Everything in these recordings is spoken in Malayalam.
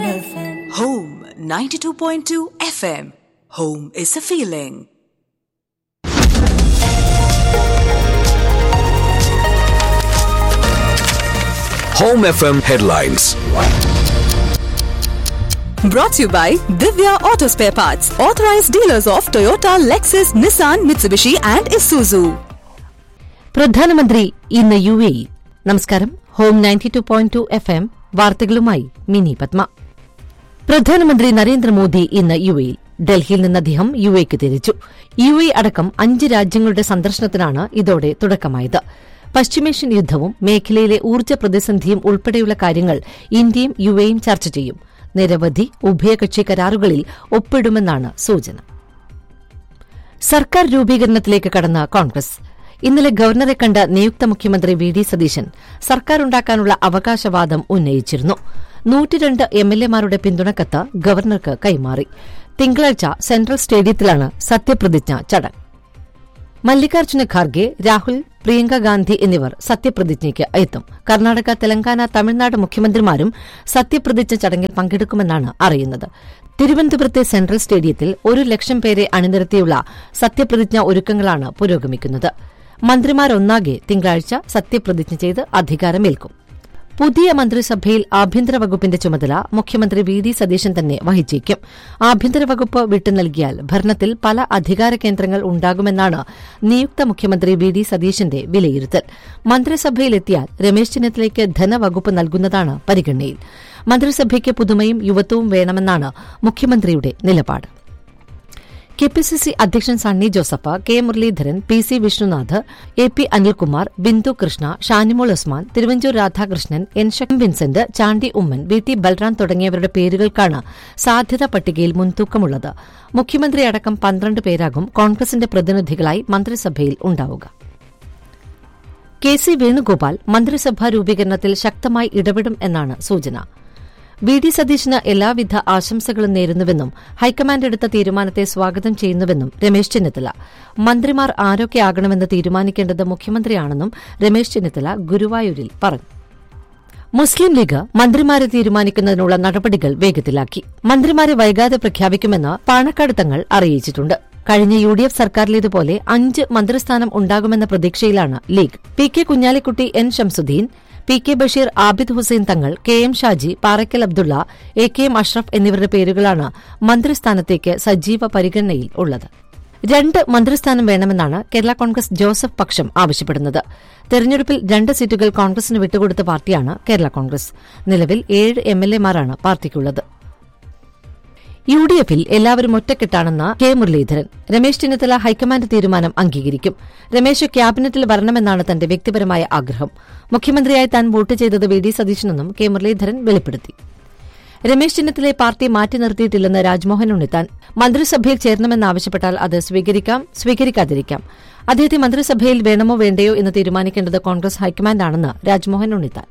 FM. Home 92.2 FM. Home is a feeling. Home FM headlines. Brought to you by Divya Auto Spare Parts, authorized dealers of Toyota, Lexus, Nissan, Mitsubishi, and Isuzu. പ്രധാനമന്ത്രി ഇന്ന് യു എ നമസ്കാരം home ninety two point two F M വാർത്തകളുമായി മിനി പത്മ പ്രധാനമന്ത്രി നരേന്ദ്രമോദി ഇന്ന് യു എയിൽ ഡൽഹിയിൽ നിന്ന് അദ്ദേഹം യു എക്ക് തിരിച്ചു യു എ അടക്കം അഞ്ച് രാജ്യങ്ങളുടെ സന്ദർശനത്തിനാണ് ഇതോടെ തുടക്കമായത് പശ്ചിമേഷ്യൻ യുദ്ധവും മേഖലയിലെ ഊർജ്ജ പ്രതിസന്ധിയും ഉൾപ്പെടെയുള്ള കാര്യങ്ങൾ ഇന്ത്യയും യു എയും ചർച്ച ചെയ്യും നിരവധി ഉഭയകക്ഷി കരാറുകളിൽ ഒപ്പിടുമെന്നാണ് സൂചന സർക്കാർ രൂപീകരണത്തിലേക്ക് കടന്ന കോൺഗ്രസ് ഇന്നലെ ഗവർണറെ കണ്ട നിയുക്ത മുഖ്യമന്ത്രി വി ഡി സതീശൻ സർക്കാരുണ്ടാക്കാനുള്ള അവകാശവാദം ഉന്നയിച്ചിരുന്നു നൂറ്റിരണ്ട് എംഎൽഎമാരുടെ പിന്തുണക്കത്ത് ഗവർണർക്ക് കൈമാറി തിങ്കളാഴ്ച സെൻട്രൽ സ്റ്റേഡിയത്തിലാണ് സത്യപ്രതിജ്ഞ ചടങ്ങ് മല്ലികാർജ്ജുന ഖാർഗെ രാഹുൽ പ്രിയങ്ക ഗാന്ധി എന്നിവർ സത്യപ്രതിജ്ഞയ്ക്ക് എത്തും കർണാടക തെലങ്കാന തമിഴ്നാട് മുഖ്യമന്ത്രിമാരും സത്യപ്രതിജ്ഞ ചടങ്ങിൽ പങ്കെടുക്കുമെന്നാണ് അറിയുന്നത് തിരുവനന്തപുരത്തെ സെൻട്രൽ സ്റ്റേഡിയത്തിൽ ഒരു ലക്ഷം പേരെ അണിനിരത്തിയുള്ള സത്യപ്രതിജ്ഞ ഒരുക്കങ്ങളാണ് പുരോഗമിക്കുന്നത് മന്ത്രിമാരൊന്നാകെ തിങ്കളാഴ്ച സത്യപ്രതിജ്ഞ ചെയ്ത് അധികാരമേൽക്കും പുതിയ മന്ത്രിസഭയിൽ ആഭ്യന്തര വകുപ്പിന്റെ ചുമതല മുഖ്യമന്ത്രി വി ഡി സതീശൻ തന്നെ വഹിച്ചേക്കും ആഭ്യന്തര വകുപ്പ് വിട്ടു നൽകിയാൽ ഭരണത്തിൽ പല അധികാര കേന്ദ്രങ്ങൾ ഉണ്ടാകുമെന്നാണ് നിയുക്ത മുഖ്യമന്ത്രി വി ഡി സതീശന്റെ വിലയിരുത്തൽ മന്ത്രിസഭയിലെത്തിയാൽ രമേശ് ചെന്നിത്തലയ്ക്ക് ധനവകുപ്പ് നൽകുന്നതാണ് പരിഗണനയിൽ മന്ത്രിസഭയ്ക്ക് പുതുമയും യുവത്വവും വേണമെന്നാണ് മുഖ്യമന്ത്രിയുടെ നിലപാട് കെ പി സി സി അധ്യക്ഷൻ Sunny Joseph K Muraleedharan P C Vishnunath A P Anilkumar Bindu Krishna Shanimol Usman Thiruvanchoor Radhakrishnan N ഷം വിൻസെന്റ് ചാണ്ടി ഉമ്മൻ വി ടി ബൽറാം തുടങ്ങിയവരുടെ പേരുകൾക്കാണ് സാധ്യതാ പട്ടികയിൽ മുൻതൂക്കമുള്ളത് മുഖ്യമന്ത്രി അടക്കം പന്ത്രണ്ട് പേരാകും കോൺഗ്രസിന്റെ പ്രതിനിധികളായി മന്ത്രിസഭയിൽ ഉണ്ടാവുക കെ സി വേണുഗോപാൽ മന്ത്രിസഭാ രൂപീകരണത്തിൽ ശക്തമായി ഇടപെടും എന്നാണ് സൂചന വി ഡി സതീശന് എല്ലാവിധ ആശംസകളും നേരുന്നുവെന്നും ഹൈക്കമാൻഡ് എടുത്ത തീരുമാനത്തെ സ്വാഗതം ചെയ്യുന്നുവെന്നും രമേശ് ചെന്നിത്തല മന്ത്രിമാർ ആരൊക്കെയാകണമെന്ന് തീരുമാനിക്കേണ്ടത് മുഖ്യമന്ത്രിയാണെന്നും രമേശ് ചെന്നിത്തല ഗുരുവായൂരിൽ പറഞ്ഞു മുസ്ലിം ലീഗ് മന്ത്രിമാരെ തീരുമാനിക്കുന്നതിനുള്ള നടപടികൾ വേഗത്തിലാക്കി മന്ത്രിമാരെ വൈകാതെ പ്രഖ്യാപിക്കുമെന്ന് പാണക്കാട് തങ്ങൾ അറിയിച്ചിട്ടുണ്ട് കഴിഞ്ഞ യു ഡി എഫ് സർക്കാരിലേതുപോലെ അഞ്ച് മന്ത്രിസ്ഥാനം ഉണ്ടാകുമെന്ന പ്രതീക്ഷയിലാണ് league P K Kunhalikutty N Shamsuddin P K Basheer Abid Hussain Thangal K M Shaji Parakkal Abdulla A K M Ashraf എന്നിവരുടെ പേരുകളാണ് മന്ത്രിസ്ഥാനത്തേക്ക് സജീവ പരിഗണനയിൽ ഉള്ളത് രണ്ട് മന്ത്രിസ്ഥാനം വേണമെന്നാണ് കേരള കോൺഗ്രസ് ജോസഫ് പക്ഷം ആവശ്യപ്പെടുന്നത് തെരഞ്ഞെടുപ്പിൽ രണ്ട് സീറ്റുകൾ കോൺഗ്രസിന് വിട്ടുകൊടുത്ത പാർട്ടിയാണ് കേരള കോൺഗ്രസ് നിലവിൽ ഏഴ് എംഎൽഎമാരാണ് പാർട്ടിക്കുള്ളത് യു ഡി എഫിൽ എല്ലാവരും ഒറ്റക്കെട്ടാണെന്ന് കെ മുരളീധരൻ രമേശ് ചെന്നിത്തല ഹൈക്കമാൻഡ് തീരുമാനം അംഗീകരിക്കും രമേശ് ക്യാബിനറ്റിൽ വരണമെന്നാണ് തന്റെ വ്യക്തിപരമായ ആഗ്രഹം മുഖ്യമന്ത്രിയായി താൻ വോട്ട് ചെയ്തത് വി ഡി സതീശനെന്നും കെ മുരളീധരൻ വെളിപ്പെടുത്തി രമേശ് ചെന്നിത്തലയെ പാർട്ടി മാറ്റി നിർത്തിയിട്ടില്ലെന്ന് രാജ്മോഹൻ ഉണ്ണിത്താൻ മന്ത്രിസഭയിൽ ചേരണമെന്നാവശ്യപ്പെട്ടാൽ അത് സ്വീകരിക്കാം സ്വീകരിക്കാതിരിക്കാം അദ്ദേഹത്തെ മന്ത്രിസഭയിൽ വേണമോ വേണ്ടയോ എന്ന് തീരുമാനിക്കേണ്ടത് കോൺഗ്രസ് ഹൈക്കമാൻഡാണെന്ന് Rajmohan Unnithan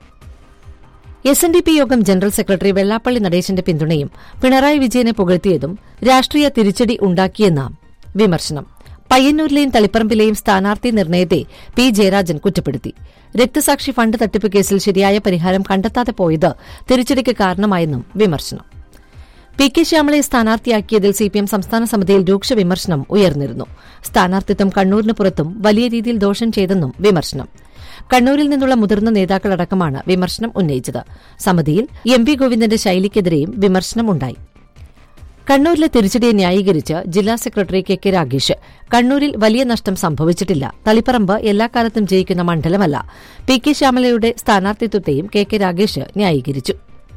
S N D P യോഗം ജനറൽ സെക്രട്ടറി വെള്ളാപ്പള്ളി നടേശന്റെ പിന്തുണയും പിണറായി വിജയനെ പുകഴ്ത്തിയതും രാഷ്ട്രീയ തിരിച്ചടി ഉണ്ടാക്കിയെന്ന വിമർശനം പയ്യന്നൂരിലെയും തളിപ്പറമ്പിലെയും സ്ഥാനാർത്ഥി നിർണയത്തെ പി ജയരാജൻ കുറ്റപ്പെടുത്തി രക്തസാക്ഷി ഫണ്ട് തട്ടിപ്പ് കേസിൽ ശരിയായ പരിഹാരം കണ്ടെത്താതെ പോയത് തിരിച്ചടിക്ക് കാരണമായെന്നും വിമർശനം പി കെ ശ്യാമളയെ സ്ഥാനാർത്ഥിയാക്കിയതിൽ സിപിഎം സംസ്ഥാന സമിതിയിൽ രൂക്ഷ വിമർശനം ഉയർന്നിരുന്നു സ്ഥാനാർത്ഥിത്വം കണ്ണൂരിന് പുറത്തും വലിയ രീതിയിൽ ദോഷം ചെയ്തെന്നും വിമർശനം കണ്ണൂരിൽ നിന്നുള്ള മുതിർന്ന നേതാക്കളടക്കമാണ് വിമർശനം ഉന്നയിച്ചത് സമിതിയിൽ എം പി ഗോവിന്ദന്റെ ശൈലിക്കെതിരെയും വിമർശനമുണ്ടായി കണ്ണൂരിലെ തിരിച്ചടിയെ ന്യായീകരിച്ച് ജില്ലാ സെക്രട്ടറി കെ കെ രാഗേഷ് കണ്ണൂരിൽ വലിയ നഷ്ടം സംഭവിച്ചിട്ടില്ല തളിപ്പറമ്പ് എല്ലാ കാലത്തും ജയിക്കുന്ന മണ്ഡലമല്ല പി കെ ശ്യാമലയുടെ സ്ഥാനാർത്ഥിത്വത്തെയും കെ കെ രാഗേഷ് ന്യായീകരിച്ചു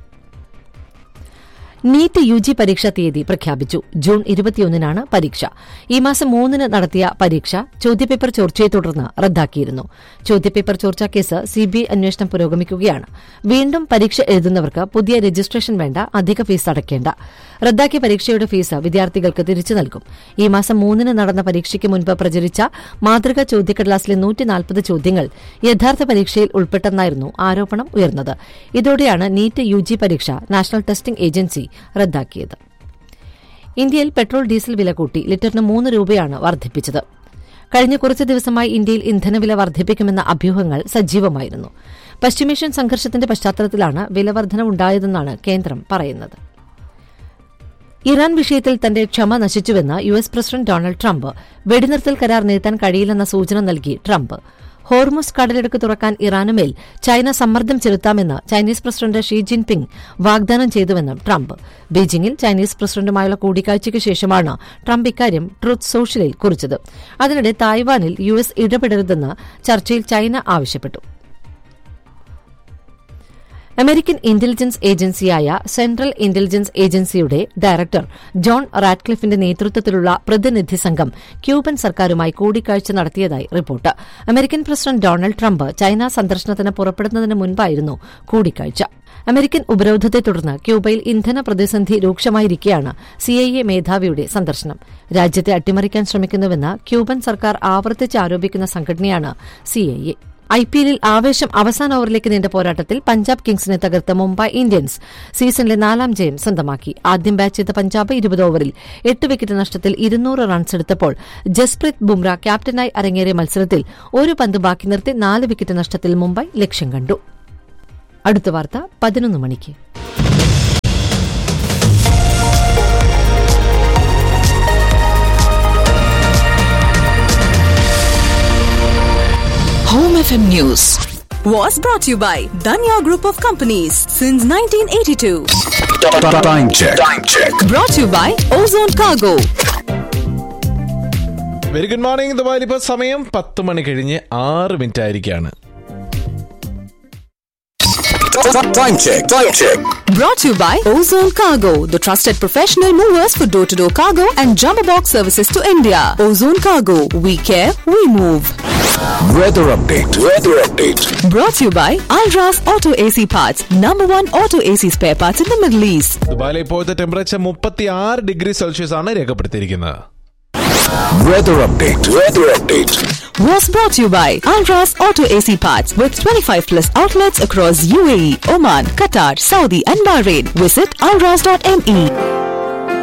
നീറ്റ് യു ജി പരീക്ഷാ തീയതി പ്രഖ്യാപിച്ചു ജൂൺ ഇരുപത്തിയൊന്നിനാണ് പരീക്ഷ ഈ മാസം മൂന്നിന് നടത്തിയ പരീക്ഷ ചോദ്യപേപ്പർ ചോർച്ചയെ തുടർന്ന് റദ്ദാക്കിയിരുന്നു ചോദ്യപേപ്പർ ചോർച്ചാ കേസ് സിബിഐ അന്വേഷണം പുരോഗമിക്കുകയാണ് വീണ്ടും പരീക്ഷ എഴുതുന്നവർക്ക് പുതിയ രജിസ്ട്രേഷൻ വേണ്ട അധിക ഫീസ് അടയ്ക്കേണ്ട റദ്ദാക്കിയ പരീക്ഷയുടെ ഫീസ് വിദ്യാർത്ഥികൾക്ക് തിരിച്ചു നൽകും ഈ മാസം മൂന്നിന് നടന്ന പരീക്ഷയ്ക്ക് മുൻപ് പ്രചരിച്ച മാതൃകാ ചോദ്യക്കടലാസിലെ നൂറ്റിനാൽപ്പത് ചോദ്യങ്ങൾ യഥാർത്ഥ പരീക്ഷയിൽ ഉൾപ്പെട്ടെന്നായിരുന്നു ആരോപണം ഉയർന്നത് ഇതോടെയാണ് നീറ്റ് യു ജി പരീക്ഷ നാഷണൽ ടെസ്റ്റിംഗ് ഏജൻസി റദ്ദാക്കിയത് ഇന്ത്യയിൽ പെട്രോൾ ഡീസൽ വില കൂട്ടി ലിറ്ററിന് മൂന്ന് രൂപയാണ് വർദ്ധിപ്പിച്ചത് കഴിഞ്ഞ കുറച്ചു ദിവസമായി ഇന്ത്യയിൽ ഇന്ധനവില വർദ്ധിപ്പിക്കുമെന്ന അഭ്യൂഹങ്ങൾ സജീവമായിരുന്നു പശ്ചിമേഷ്യൻ സംഘർഷത്തിന്റെ പശ്ചാത്തലത്തിലാണ് വിലവർധനവുണ്ടായതെന്നാണ് കേന്ദ്രം പറയുന്നത് ഇറാൻ വിഷയത്തിൽ തന്റെ ക്ഷമ നശിച്ചുവെന്ന് U S president Donald Trump വെടിനിർത്തൽ കരാർ നീട്ടാൻ കഴിയില്ലെന്ന സൂചന നൽകി ട്രംപ് ഹോർമുസ് കടലിടുക്ക് തുറക്കാൻ ഇറാനുമേൽ ചൈന സമ്മർദ്ദം ചെലുത്താമെന്ന് ചൈനീസ് പ്രസിഡന്റ് ഷീ ജിൻപിങ് വാഗ്ദാനം ചെയ്തുവെന്നും ട്രംപ് ബീജിംഗിൽ ചൈനീസ് പ്രസിഡന്റുമായുള്ള കൂടിക്കാഴ്ചയ്ക്ക് ശേഷമാണ് ട്രംപ് ഇക്കാര്യം ട്രൂത്ത് സോഷ്യലിൽ കുറിച്ചത് അതിനിടെ തായ്വാനിൽ യു എസ് ഇടപെടരുതെന്ന് ചർച്ചയിൽ ചൈന ആവശ്യപ്പെട്ടു അമേരിക്കൻ ഇന്റലിജൻസ് ഏജൻസിയായ സെൻട്രൽ ഇന്റലിജൻസ് ഏജൻസിയുടെ ഡയറക്ടർ ജോൺ റാഡ്ക്ലിഫിന്റെ നേതൃത്വത്തിലുള്ള പ്രതിനിധി സംഘം ക്യൂബൻ സർക്കാരുമായി കൂടിക്കാഴ്ച നടത്തിയതായി report American president Donald Trump China സന്ദർശനത്തിന് പുറപ്പെടുന്നതിന് മുൻപായിരുന്നു കൂടിക്കാഴ്ച അമേരിക്കൻ ഉപരോധത്തെ തുടർന്ന് ക്യൂബയിൽ ഇന്ധന പ്രതിസന്ധി രൂക്ഷമായിരിക്കെയാണ് സിഐഎ മേധാവിയുടെ സന്ദർശനം രാജ്യത്തെ അട്ടിമറിക്കാൻ ശ്രമിക്കുന്നുവെന്ന് ക്യൂബൻ സർക്കാർ ആവർത്തിച്ച് ആരോപിക്കുന്ന സംഘടനയാണ് സിഐഎ ഐ പി എല്ലിൽ ആവേശം അവസാന ഓവറിലേക്ക് നീണ്ട പോരാട്ടത്തിൽ പഞ്ചാബ് കിങ്സിനെ തകർത്ത മുംബൈ ഇന്ത്യൻസ് സീസണിലെ നാലാം ജയം സ്വന്തമാക്കി ആദ്യം ബാറ്റ് ചെയ്ത പഞ്ചാബ് ഇരുപത് ഓവറിൽ എട്ട് വിക്കറ്റ് നഷ്ടത്തിൽ ഇരുന്നൂറ് റൺസ് എടുത്തപ്പോൾ ജസ്പ്രീത് ബുംറ ക്യാപ്റ്റനായി അരങ്ങേറിയ മത്സരത്തിൽ ഒരു പന്ത് ബാക്കി നിർത്തി നാല് വിക്കറ്റ് നഷ്ടത്തിൽ മുംബൈ ലക്ഷ്യം കണ്ടു അടുത്ത വാർത്ത പതിനൊന്ന് മണിക്ക് Home FM News was brought to you by Danya Group of Companies since 1982. Time check. Time check. Brought to you by Ozone Cargo. Very good morning ദുബായിൽ ഇപ്പോൾ സമയം പത്ത് മണി കഴിഞ്ഞ് ആറ് മിനിറ്റ് ആയിരിക്കാണ് Time check. Time check. Brought to you by Ozone Cargo, the trusted professional movers for door to door cargo and jumbo box services to India. Ozone Cargo, we care, we move. Weather update. Weather update. Brought to you by Alras Auto AC Parts, number one auto AC spare parts in the Middle East. ദുബായിലെ ഇപ്പോഴത്തെ ടെമ്പറേച്ചർ മുപ്പത്തി ആറ് ഡിഗ്രി സെൽഷ്യസ് ആണ് രേഖപ്പെടുത്തിയിരിക്കുന്നത് Weather update. Weather update. Was brought to you by Alras Auto AC Parts with 25 plus outlets across UAE, Oman, Qatar, Saudi, and Bahrain. Visit alras.me.